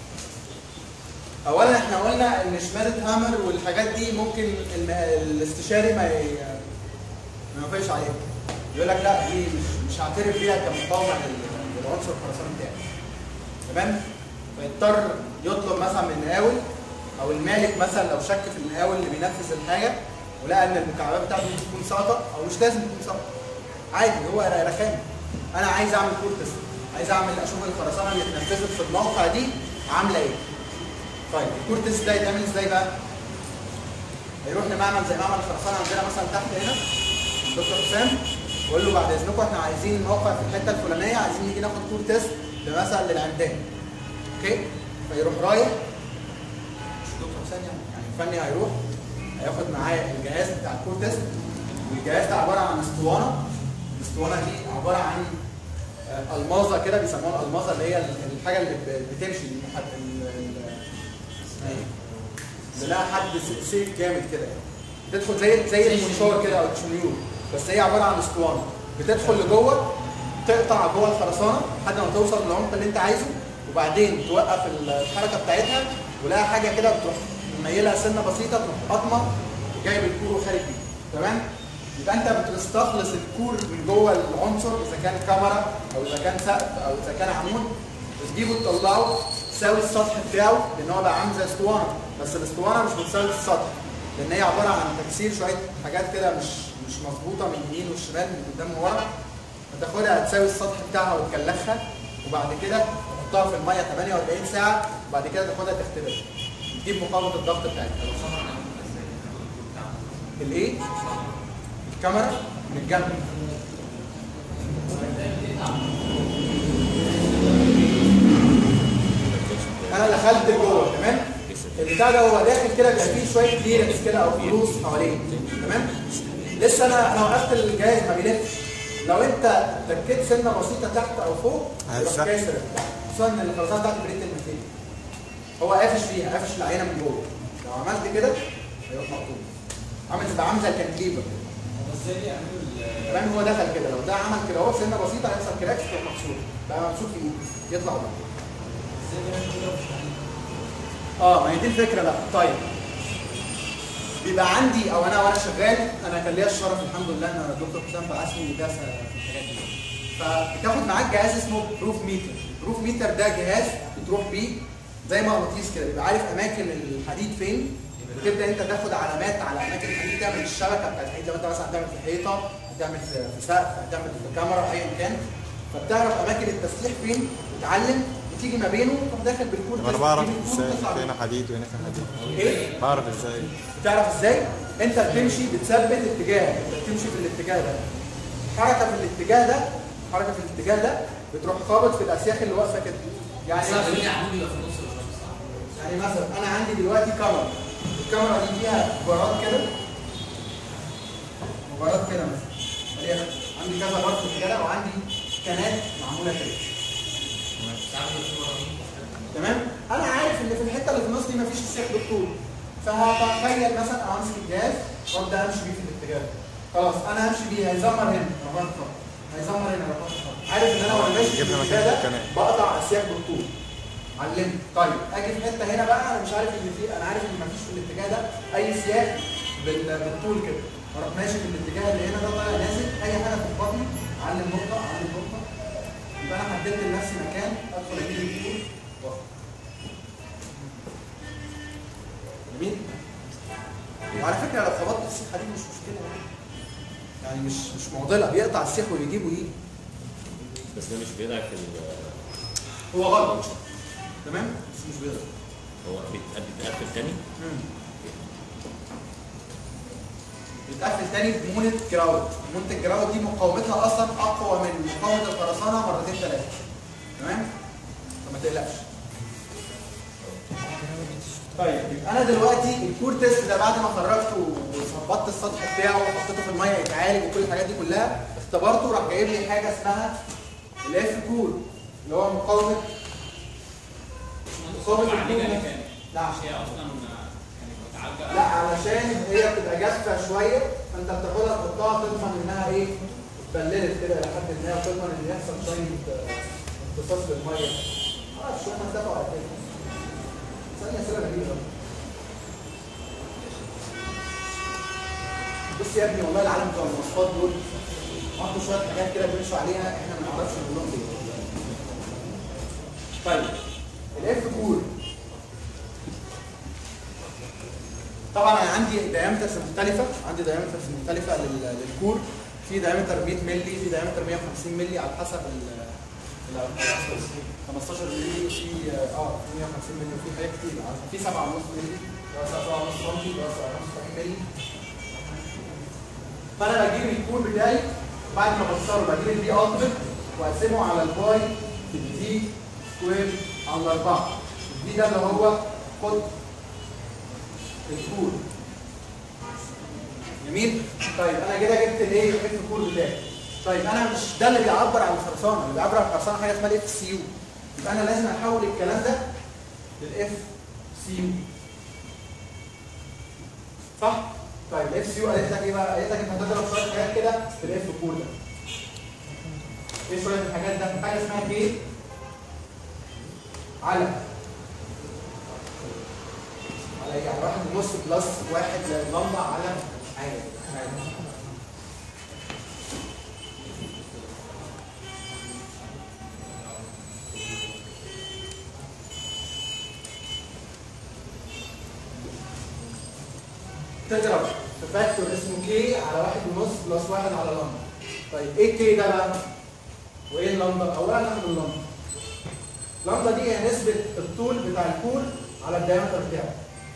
اولا احنا قلنا ان شمالة هامر والحاجات دي ممكن الم- الاستشاري ما ي- ما يوافقش عليها يقول لك لا دي مش مش هعترف بيها كمقاومه لل- للعنصر الخرساني بتاعي تمام فيضطر يطلب مثلا من المقاول او المالك مثلا لو شك في المقاول اللي بينفذ الحاجه ولقى ان المكعبات بتاعته دي تكون ساقطه او مش لازم تكون ساقطه عادي هو رخام انا عايز اعمل كور تيست عايز اعمل اشوف الخرسانه اللي اتنفذت في الموقع دي عامله ايه طيب الكور تيست ده يتعمل ازاي بقى هيروح لمعمل زي معمل الخرسانه عندنا مثلا تحت هنا دكتور حسام ويقول له بعد اذنكم احنا عايزين موقع في الحته الفلانيه عايزين نيجي ناخد كور تيست مثلا للعمدان اوكي فيروح رايح مش دكتور حسام يعني يعني الفني هيروح هياخد معاه الجهاز بتاع الكور تيست والجهاز ده عباره عن اسطوانه الاسطوانه دي عباره عن آه، الماظه كده بيسموها الالماظه اللي هي الحاجه اللي ب- بتمشي المحد... ال- ال- اسمها ايه؟ اللي لها حد س- سيف جامد كده يعني تدخل زي زي المنشار كده او الشنيور بس هي عباره عن اسطوانه بتدخل لجوه تقطع جوه الخرسانه لحد ما توصل للعمق اللي انت عايزه وبعدين توقف الحركه بتاعتها ولها حاجه كده بتروح مميلها سنه بسيطه تروح قطمه وجايب الكور وخارج بيه تمام يبقى انت بتستخلص الكور من جوه العنصر اذا كان كاميرا او اذا كان سقف او اذا كان عمود بتجيبه تطلعه تساوي السطح بتاعه لان هو بقى عامل زي اسطوانه بس الاسطوانه مش بتساوي السطح لان هي عباره عن تكسير شويه حاجات كده مش مش مظبوطه من اليمين والشمال من قدام وورا فتاخدها تساوي السطح بتاعها وتكلخها وبعد كده تحطها في الميه 48 ساعه وبعد كده تاخدها تختبرها تجيب مقاومه الضغط بتاعتها الايه؟ الكاميرا من الجنب انا دخلت جوه تمام البتاع ده هو داخل كده بيبقى فيه شويه كليرنس كده او فلوس حواليه تمام لسه انا انا وقفت الجهاز ما بيلفش لو انت تكيت سنه بسيطه تحت او فوق يروح هيسحب. كاسر خصوصا ان الخرسانه بتاعت بريد المكان هو قافش فيها قافش العينه من جوه لو عملت كده هيروح مقطوع عامل تبقى عامل زي الكانتليفر طب ازاي بيعملوا ال- كمان هو دخل كده لو ده عمل كده اهو سنه بسيطه هيحصل كراكس تروح مكسور بقى مكسور في ايده يطلع بره ازاي بيعملوا كده ومش عارف؟ اه ما هي دي الفكره بقى طيب بيبقى عندي او انا وانا شغال انا كان ليا الشرف الحمد لله ان الدكتور حسام بعثني درس في الحاجات دي فبتاخد معاك جهاز اسمه بروف ميتر البروف ميتر ده جهاز بتروح بيه زي مغناطيس كده بيبقى عارف اماكن الحديد فين وتبدا انت تاخد علامات على اماكن الحديد تعمل الشبكه بتاعت الحديد لو انت مثلا هتعمل في حيطه هتعمل في في سقف هتعمل في كاميرا ايا كان فبتعرف اماكن التسليح فين تتعلم وتيجي ما بينه وتروح داخل بالكود طب انا بس بعرف تجيب الكود ازاي وتطلع في بيه. هنا حديد وهنا في حديد ايه؟ بعرف ازاي بتعرف ازاي؟ انت بتمشي بتثبت اتجاه انت بتمشي في الاتجاه ده حركه في الاتجاه ده حركه في الاتجاه ده بتروح خابط في الاسياخ اللي واقفه كده يعني بس عشان يعملوا يبقى في النص مش صح يعني مثلا انا عندي دلوقتي كاميرا الكاميرا دي فيها مباراه كده مباراه كده مثلا هي عندي كذا بارت كده وعندي كانات معموله كده تعملوا في مرة تمام انا عارف ان في الحته اللي في النص دي مفيش السيخ بالطول فهتخيل مثلا أنا امسك الجهاز وابدا امشي بيه في الاتجاه ده. خلاص انا همشي بيه هيزمر هنا رباط خط هيزمر هنا رباط خط عارف ان انا وانا ماشي في جبنا الاتجاه مكان ده الكنات. بقطع اسياخ بالطول علمت طيب اجي في حته هنا بقى انا مش عارف ان في انا عارف ان مفيش في الاتجاه ده اي سياخ بال- بالطول كده اروح ماشي في الاتجاه اللي هنا ده طالع نازل اي حاجه تخبطني اعلم نقطه اعلم نقطه يبقى انا حددت لنفسي مكان ادخل اجيب الطول واخد. جميل وعلى فكره لو خبطت السيخ دي مش مشكله يعني. يعني مش مش معضله بيقطع السيخ ويجيبه ايه بس ده مش بيضعف ال هو غلط تمام بس مش بيقدر هو بيت- بيتقفل تاني بيتقفل تاني بمونة جراود مونة الجراود دي مقاومتها اصلا اقوى من مقاومه الخرسانه مرتين ثلاثه تمام فما تقلقش طيب يبقى انا دلوقتي الكور تيست ده بعد ما خرجته وظبطت السطح بتاعه وحطيته في الميه يتعالج وكل الحاجات دي كلها اختبرته راح جايب لي حاجه اسمها الاف كور اللي هو مقاومه مقاومه عليه الكور كان نعم مش هي اصلا يعني متعالجه لا علشان هي بتبقى جافه شويه فانت بتاخدها تحطها تضمن انها ايه اتبللت كده لحد ما وتضمن ان يحصل شويه آه، امتصاص للميه اه شويه ما اتفقوا على كده ثانيه اسئله غريبه أوي. بص يا ابني والله العالم بتوع المواصفات دول حطوا شويه حاجات كده بيمشوا عليها احنا ما نعرفش نقول لهم ايه طيب الاف كور طبعا انا عندي دايمترز مختلفه عندي دايمترز مختلفه لل- للكور في دايمتر 100 مللي في دايمتر 150 مللي على حسب ال ال- 15 مللي في اه 150 مللي وفي حاجات كتير في 7 ونص مللي في 7 ونص سم في 75 مللي فانا بجيب الكور بتاعي بعد ما بكسره بجيب البي التيمت واقسمه على الباي في الدي سكوير على 4 الدي ده اللي هو قطر الكور جميل طيب انا كده جبت الايه جبت الكور بتاعي طيب انا مش ده اللي بيعبر عن الخرسانه اللي بيعبر عن الخرسانه حاجه اسمها الاف سي يو يبقى انا لازم احول الكلام ده للاف سي يو صح طيب الاف سي يو قالت لك ايه بقى قالت لك انت هتضرب شويه حاجات كده في الاف كور ده ايه شويه الحاجات ده حاجه اسمها كي على على يعني واحد ونص بلس واحد زي اللمبة على حاجة حاجة. تضرب في فاكتور اسمه كي على واحد ونص بلس واحد على لمبة طيب ايه كي ده بقى؟ وايه اللمبة؟ اولا ناخد اللمبة اللمبة دي هي نسبة الطول بتاع الكور على الدايمتر بتاعه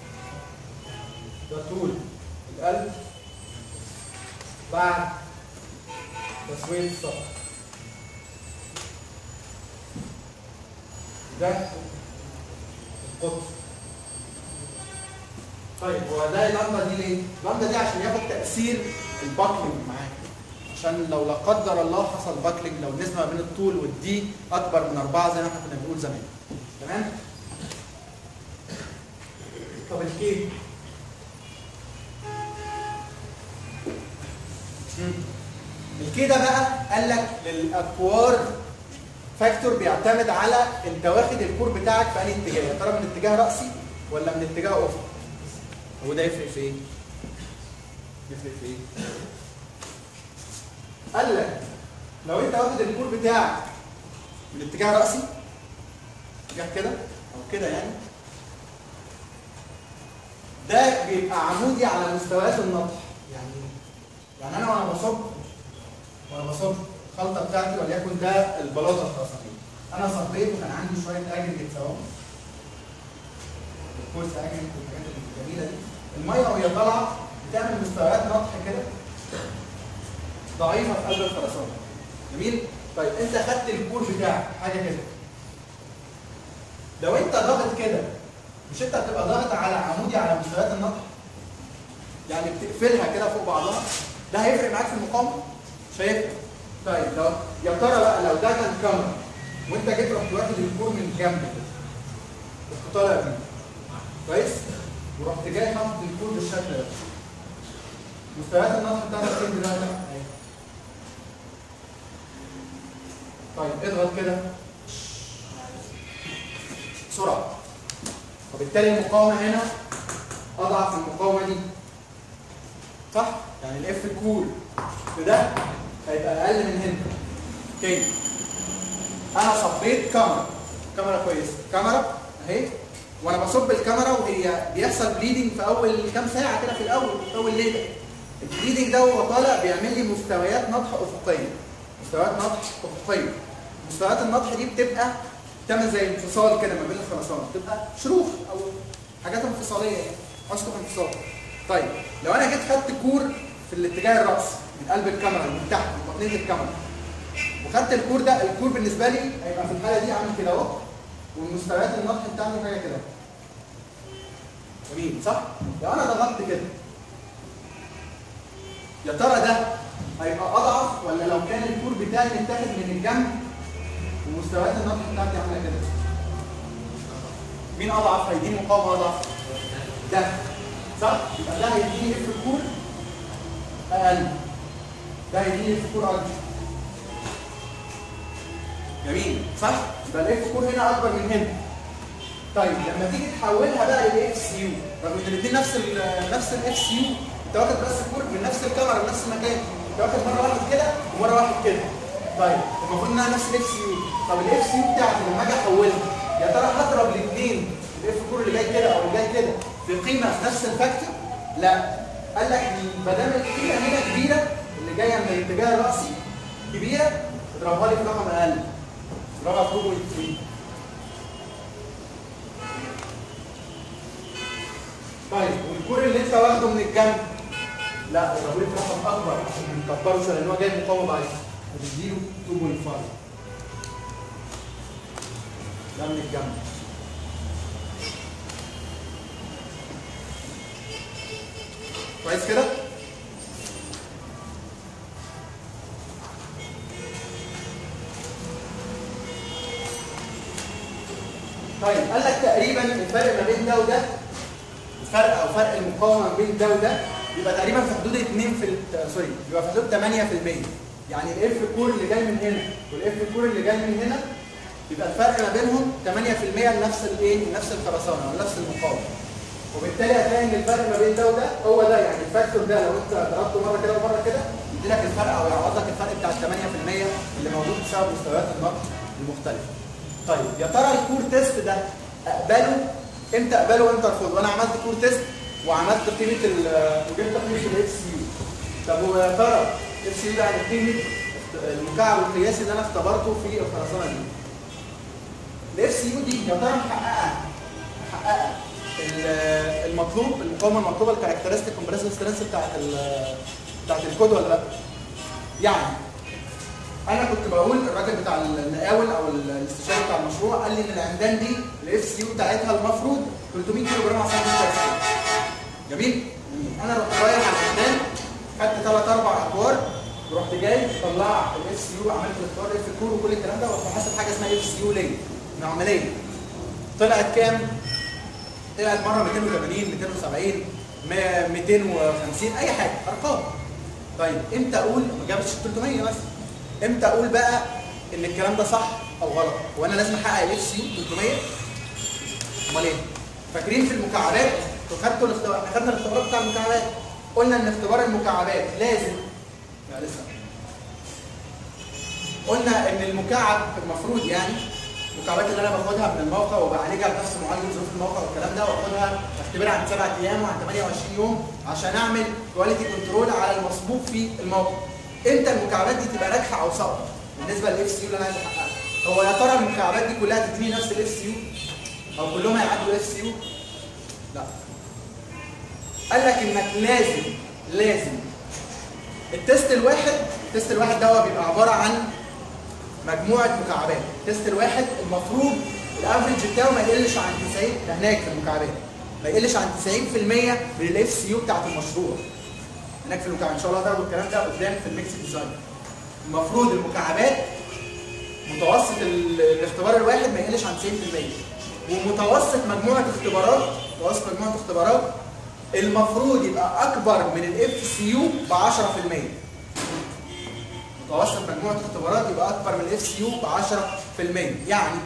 ده طول القلب بعد تسوية السطح ده القطر طيب هو ده اللمبه دي ليه؟ اللمبه دي عشان ياخد تاثير الباكلينج معاك عشان لو لا قدر الله حصل باكلينج لو النسبه ما بين الطول والدي اكبر من اربعه زي ما احنا كنا بنقول زمان تمام؟ طب الكي مم. الكي ده بقى قال لك للاكوار فاكتور بيعتمد على انت واخد الكور بتاعك في انهي اتجاه يا ترى من اتجاه راسي ولا من اتجاه افقي هو ده يفرق في ايه يفرق في ايه قال لك لو انت واخد الكور بتاعك من اتجاه راسي اتجاه كده او كده يعني ده بيبقى عمودي على مستويات النطح يعني يعني انا وانا بصب وانا بصب الخلطه بتاعتي وليكن ده البلاطه الخرسانيه انا صبيت وكان عندي شويه اجريجيت سواء الكورس اجريجيت والحاجات الجميله دي الميه وهي طالعه بتعمل مستويات نطح كده ضعيفه في قلب الخرسانه جميل طيب انت خدت الكور بتاعك حاجه كده لو انت ضاغط كده مش انت بتبقى ضاغط على عمودي على مستويات النطح يعني بتقفلها كده فوق بعضها ده هيفرق معاك في المقاومه مش هيفرق طيب لو يا ترى بقى لو ده كان كاميرا وانت جيت رحت واخد الكور من جنب كده رحت طالع بيه كويس ورحت جاي حاطط الكور بالشكل ده مستويات النطح بتاعتك فين دلوقتي؟ اهي. طيب اضغط كده بسرعه وبالتالي المقاومه هنا اضعف من المقاومه دي صح؟ يعني الاف كول في ده هيبقى اقل من هنا اوكي انا صبيت كاميرا كاميرا كويسه كاميرا اهي وانا بصب الكاميرا وهي بيحصل بليدنج في اول كام ساعه كده في الاول في اول ليله البليدنج ده وهو طالع بيعمل لي مستويات نطح افقيه مستويات نطح افقيه مستويات النطح دي بتبقى تعمل زي انفصال كده ما بين الخرسانه بتبقى شروخ او حاجات انفصاليه يعني اسقف انفصال طيب لو انا جيت خدت كور في الاتجاه الرأسي من قلب الكاميرا من تحت من بطنيه الكاميرا وخدت الكور ده الكور بالنسبه لي هيبقى في الحاله دي عامل كده اهو ومستويات النطح بتاعته حاجه كده جميل صح؟ لو انا ضغطت كده يا ترى ده هيبقى اضعف ولا لو كان الكور بتاعي متاخد من الجنب ومستويات النطح بتاعتي عامله كده مين اضعف هيديني مقاومه اضعف ده صح يبقى ده هيديني اف كور اقل ده هيديني اف كور اكبر جميل صح يبقى الاف كور هنا اكبر من هنا طيب لما تيجي تحولها بقى للاف سي يو رغم ان الاثنين نفس ال نفس الاف سي يو انت واخد بس كور من نفس الكاميرا من نفس المكان انت واخد مره واحد كده ومره واحد كده طيب المفروض انها نفس الاف سي يو طب الاف سي يو بتاعتي لما اجي احولها يا ترى هضرب الاثنين الاف كور اللي جاي كده او اللي جاي كده في قيمه في نفس الفاكتور لا قال لك ما دام القيمه هنا كبيره اللي جايه من الاتجاه الراسي كبيره اضربها لي في رقم اقل اضربها 2.3 طيب والكور اللي انت واخده من الجنب لا اضربه لي في رقم اكبر عشان ما نكبروش لان هو جاي مقاومه ضعيفه هتديله 2.5 ده من الجنب كويس كده؟ طيب قال لك تقريبا الفرق ما بين ده وده الفرق او فرق المقاومه ما بين ده وده يبقى تقريبا في حدود 2 في ال- سوري يبقى في حدود 8% يعني الاف كور اللي جاي من هنا والاف كور اللي جاي من هنا يبقى الفرق ما بينهم 8% لنفس الايه؟ لنفس الخرسانه او نفس المقاومه وبالتالي هتلاقي ان الفرق ما بين ده وده هو ده يعني الفاكتور ده لو انت ضربته مره كده ومره كده يدي لك الفرق او يعوض لك الفرق بتاع ال 8% اللي موجود بسبب مستويات النقد المختلفه. طيب يا ترى الكور تيست ده اقبله امتى اقبله وامتى ارفضه؟ وانا عملت كور تيست وعملت قيمه ال وجبت قيمه الاف سي يو. طب ويا ترى اف سي يو ده يعني قيمه المكعب القياسي اللي انا اختبرته في الخرسانه دي. الاف سي يو دي يا ترى محققه محققه ال- المطلوب المقاومه المطلوبه الكاركترستيك كومبريسيف سترينث بتاعت ال- بتاعت الكود ولا لا؟ يعني انا كنت بقول الراجل بتاع المقاول او الاستشاري بتاع المشروع قال لي ان العمدان دي الاف سي يو بتاعتها المفروض 300 كيلو جرام على سنتيمتر جميل انا رحت رايح على الامتحان خدت ثلاث اربع ادوار ورحت جاي طلعت الاف سي يو عملت الاختبار اف كور وكل الكلام ده ورحت حاسب حاجه اسمها اف سي يو ليه معمليه طلعت كام؟ طلعت مره 280 270 ما- 250 اي حاجه ارقام طيب امتى اقول ما جابش 300 بس امتى اقول بقى ان الكلام ده صح او غلط وانا لازم احقق الاف سي يو 300 امال ايه فاكرين في المكعبات انتوا خدتوا الاختبار احنا خدنا الاختبارات بتاع المكعبات قلنا ان اختبار المكعبات لازم لا لسه قلنا ان المكعب المفروض يعني المكعبات اللي انا باخدها من الموقع وبعالجها بنفس معالجه ظروف الموقع والكلام ده واخدها اختبرها عن سبعة ايام وعن 28 يوم عشان اعمل كواليتي كنترول على المصبوغ في الموقع. امتى المكعبات دي تبقى ناجحه او ساقطه بالنسبه للاف سي يو اللي انا عايز احققها؟ هو يا ترى المكعبات دي كلها تديني نفس الاف سي يو؟ او كلهم هيعدوا الاف سي يو؟ لا. قال لك انك لازم لازم التست الواحد التست الواحد ده هو بيبقى عباره عن مجموعه مكعبات التست الواحد المفروض الافريج بتاعه ما يقلش عن 90 ده هناك في المكعبات ما يقلش عن 90% من الاف سي يو بتاعت المشروع هناك في المكعبات ان شاء الله هتاخدوا الكلام ده قدام في الميكس ديزاين المفروض المكعبات متوسط ال- الاختبار الواحد ما يقلش عن 90% ومتوسط مجموعه اختبارات متوسط مجموعه اختبارات المفروض يبقى اكبر من الاف سي يو ب 10% متوسط مجموعه اختبارات يبقى اكبر من الاف سي يو ب 10% يعني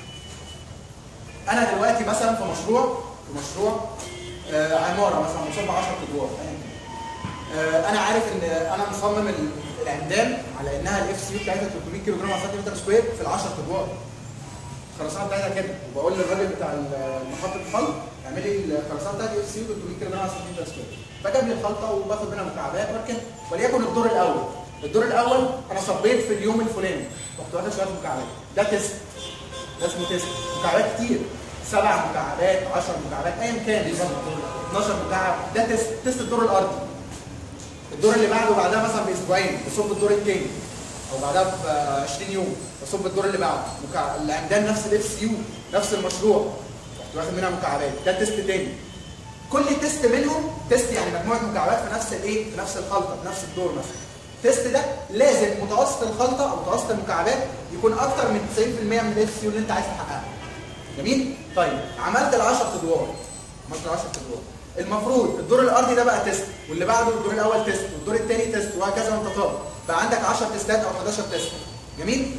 انا دلوقتي مثلا في مشروع في مشروع آه عماره مثلا مصمم 10 ادوار أيا كان. آه انا عارف ان انا مصمم ال- العمدان على انها الاف سي يو بتاعتها 300 كيلو جرام على سنتيمتر سكوير في ال 10 ادوار الخرسانه بتاعتها كده وبقول للراجل بتاع ال- محطه الخلط اعمل لي الخرسانه بتاعتي اف سي يو 300 كيلو جرام على سنتيمتر سكوير فجاب لي الخلطه وباخد منها مكعبات واركن وليكن الدور الاول الدور الاول انا صبيت في اليوم الفلاني رحت واخد شويه مكعبات ده تيست ده اسمه تيست مكعبات كتير سبع مكعبات 10 مكعبات ايا كان 12 مكعب ده تيست تيست الدور الارضي الدور اللي بعده بعدها مثلا باسبوعين بصب الدور الثاني او بعدها ب 20 يوم بصب الدور اللي بعده مكع... العمدان نفس الاف سي يو نفس المشروع رحت واخد منها مكعبات ده تيست تاني كل تيست منهم تيست يعني مجموعه مكعبات في نفس الايه في نفس الخلطه في نفس الدور مثلا التيست ده لازم متوسط الخلطه او متوسط المكعبات يكون اكتر من 90% من الاف سي يو اللي انت عايز تحققها جميل طيب عملت ال 10 ادوار عملت ال 10 ادوار المفروض الدور الارضي ده بقى تيست واللي بعده الدور الاول تيست والدور الثاني تيست وهكذا وانت طالع بقى عندك 10 تيستات او 11 تيست جميل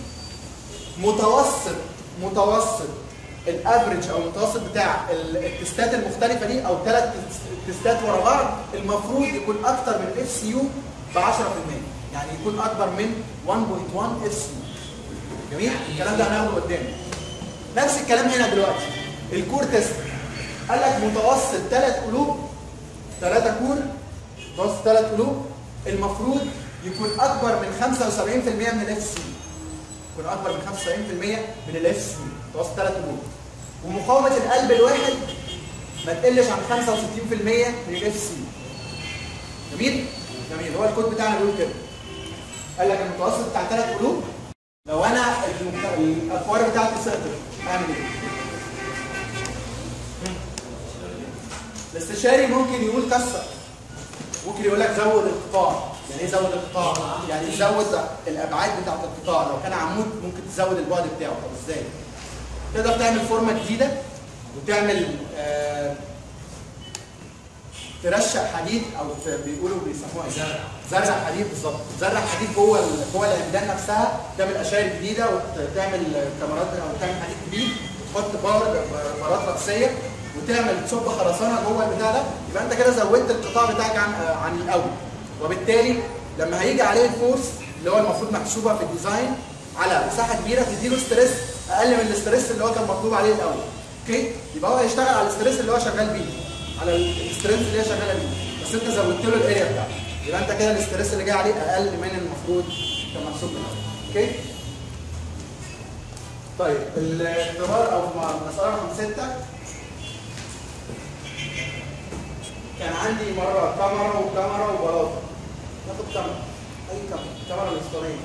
متوسط متوسط الافريج او المتوسط بتاع ال- التستات المختلفه دي او ثلاث تستات ورا بعض المفروض يكون اكتر من الاف سي يو ب 10% يعني يكون اكبر من 1.1 اف سي يو جميل الكلام ده هناخده قدام نفس الكلام هنا دلوقتي الكور تيست قال لك متوسط ثلاث قلوب ثلاثه كور متوسط ثلاث قلوب المفروض يكون اكبر من 75% من الاف سي يكون اكبر من 95% من الاف سي متوسط ثلاث قلوب ومقاومه القلب الواحد ما تقلش عن 65% من الاف سي جميل جميل هو الكود بتاعنا بيقول كده قال لك المتوسط بتاع ثلاث قلوب لو انا المك- الاكوار بتاعتي سقطت اعمل ايه؟ الاستشاري ممكن يقول كسر ممكن يقول لك زود القطاع يعني ايه زود القطاع؟ يعني زود الابعاد بتاعت القطاع لو كان عمود ممكن تزود البعد بتاعه طب ازاي؟ تقدر تعمل فورمه جديده وتعمل آه ترشق حديد او ت- بيقولوا بيسموها زرع زرع حديد بالظبط زرع حديد جوه ال- جوه العمدان نفسها تعمل اشاير جديده وتعمل كاميرات او تعمل حديد جديد وتحط باور بارات راسيه وتعمل تصب خرسانه جوه البتاع ده يبقى انت كده زودت القطاع بتاعك عن عن الاول وبالتالي لما هيجي عليه الفورس اللي هو المفروض محسوبه في الديزاين على مساحه كبيره تديله ستريس اقل من الاستريس اللي هو كان مطلوب عليه الاول اوكي يبقى هو هيشتغل على الاستريس اللي هو شغال بيه على الاستريس اللي هي شغاله بيه بس انت زودت له الاريا بتاعته يبقى انت كده الاستريس اللي جاي عليه اقل من المفروض كان محسوب من الاول اوكي طيب الاختبار او مسألة رقم ستة كان عندي مرة كاميرا وكاميرا وبلاطة ناخد كاميرا أي كاميرا الكاميرا الإسطورية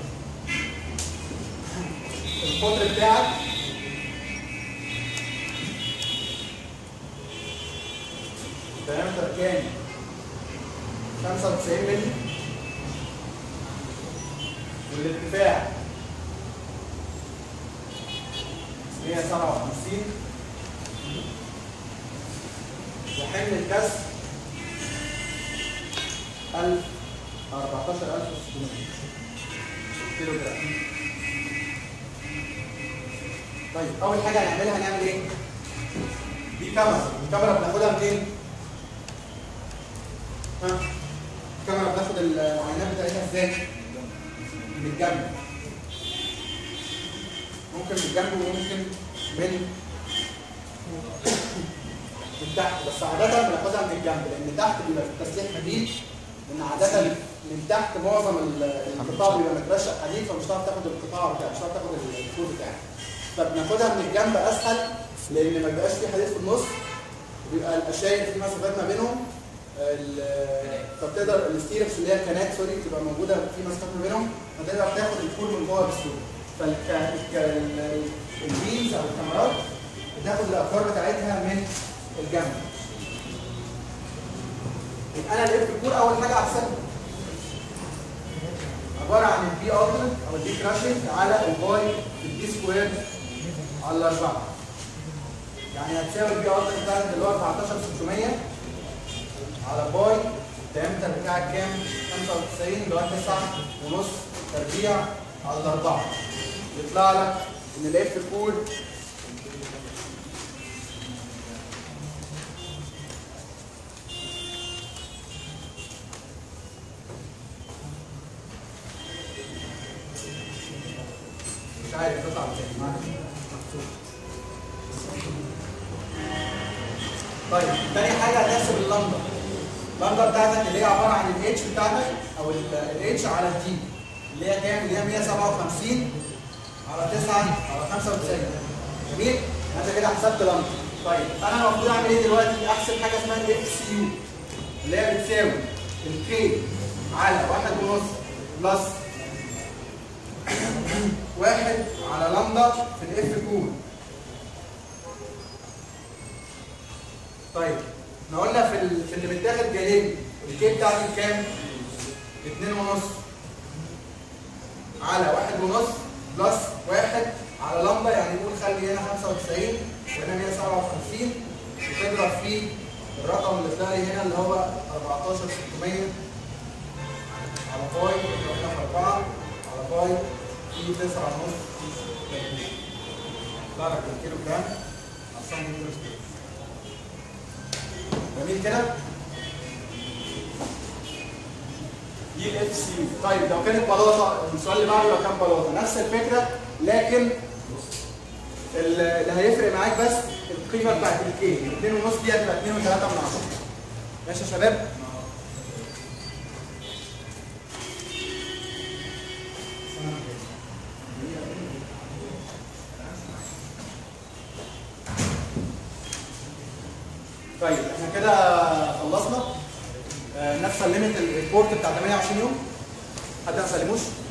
القطر بتاعك diameter كام 95 مللي والارتفاع 157 وحمل الكسر 1000 14600 كيلو جرام طيب اول حاجه هنعملها هنعمل ايه دي كاميرا الكاميرا بناخدها منين ها الكاميرا بناخد العينات بتاعتها ازاي من الجنب ممكن من الجنب وممكن من من تحت بس عادة بناخدها من الجنب لأن تحت بيبقى في التسليح حديد لأن عادة من تحت معظم ال- القطاع بيبقى مترشق حديد فمش هتعرف تاخد القطاع بتاعك مش هتعرف تاخد الكود بتاعك فبناخدها من الجنب أسهل لأن ما بيبقاش في حديد في النص وبيبقى الأشاير في مسافات ما بينهم ال- فبتقدر الستيركس اللي هي الكنات سوري بتبقى موجودة في مسافات ما بينهم فتقدر تاخد الكود من جوه بسهولة فالبينز أو الكاميرات بتاخد الأفكار بتاعتها من الجنب يبقى انا لقيت الكور اول حاجه احسن عباره عن البي اوتلت او البي كراشنج على الباي البي سكوير على الاربعه يعني هتساوي البي اوتلت بتاعتك اللي هو 14600 على باي الدايمتر بتاعك كام 95 اللي هو 9 ونص تربيع على الاربعه يطلع لك ان الاف كور مش عارف تطلع ازاي معلش محسوب. طيب تاني حاجه هتحسب اللمبه اللمبه بتاعتك اللي هي عباره عن الاتش بتاعتك او الاتش على الدي اللي هي كام؟ اللي هي 157 على 9 على 95 جميل؟ انت كده حسبت لمبه طيب انا المفروض اعمل ايه دلوقتي؟ احسب حاجه اسمها الاف سي يو اللي هي بتساوي الكي على واحد ونص بلس واحد على لمبدا في الاف كود طيب احنا قلنا في ال- في اللي متاخد جايين الكي بتاعتي بكام؟ اتنين ونص على واحد ونص بلس واحد على لمبدا يعني نقول خلي هنا 95 وهنا 157 وتضرب فيه الرقم اللي طلع لي هنا اللي هو 14600 على باي يبقى هنا في 4 على باي في 9 ونص يطلع لك الكيلو جرام على السنتيمتر سكوير جميل كده؟ دي الاف سي طيب لو كانت بلاطه السؤال اللي بعده لو كان بلاطه نفس الفكره لكن ال- اللي هيفرق معاك بس القيمه بتاعت الكي 2 ونص دي هتبقى 2 و3 من 10 ماشي يا شباب؟ طيب احنا كده خلصنا آه، الناس سلمت الريبورت بتاع 28 يوم حد ما سلموش؟